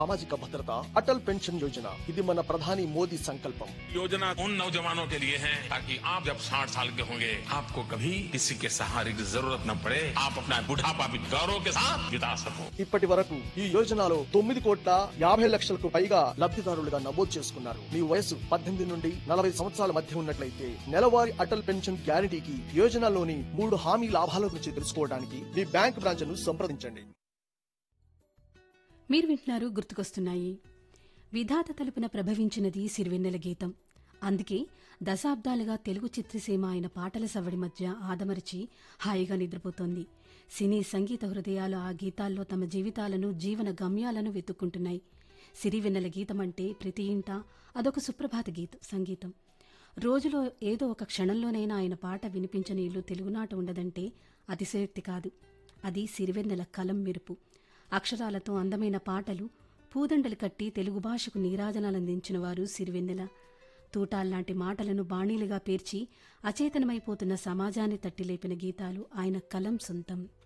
సామాజిక భద్రత అటల్ పెన్షన్ యోజన ఇది మన ప్రధాని మోదీ సంకల్పం योजना उन नौजवानों के लिए है ताकि आप जब 60 साल के होंगे आपको कभी किसी के सहारे की जरूरत न पड़े आप अपना बुढ़ापा भी गौरव के साथ बिता सको ఇప్పటి వరకు ఈ యోజనలో తొమ్మిది కోట్ల యాభై లక్షలకు పైగా లబ్ధిదారులుగా నమోదు చేసుకున్నారు మీ వయసు పద్దెనిమిది నుండి నలభై సంవత్సరాల మధ్య ఉన్నట్లయితే నెలవారీ అటల్ పెన్షన్ గ్యారంటీకి యోజనలోని మూడు హామీ లాభాల గురించి తెలుసుకోవడానికి మీ బ్యాంక్ బ్రాంచ్ ను సంప్రదించండి మీరు వింటున్నారు గుర్తుకొస్తున్నాయి విధాత తలుపున ప్రభవించినది సిరివెన్నెల గీతం అందుకే దశాబ్దాలుగా తెలుగు చిత్రసీమ ఆయన పాటల సవ్వడి మధ్య ఆదమరిచి హాయిగా నిద్రపోతోంది సినీ సంగీత హృదయాలు ఆ గీతాల్లో తమ జీవితాలను జీవన గమ్యాలను వెతుక్కుంటున్నాయి సిరివెన్నెల గీతం అంటే ప్రతి ఇంట అదొక సుప్రభాత గీతం సంగీతం రోజులో ఏదో ఒక క్షణంలోనైనా ఆయన పాట వినిపించని ఇల్లు తెలుగునాట ఉండదంటే అతిశయోక్తి కాదు అది సిరివెన్నెల కలం మెరుపు అక్షరాలతో అందమైన పాటలు పూదండలు కట్టి తెలుగు భాషకు నీరాజనాలందించిన వారు సిరివెన్నెల తూటాల్లాంటి మాటలను బాణీలుగా పేర్చి అచేతనమైపోతున్న సమాజాన్ని తట్టిలేపిన గీతాలు ఆయన కలం సొంతం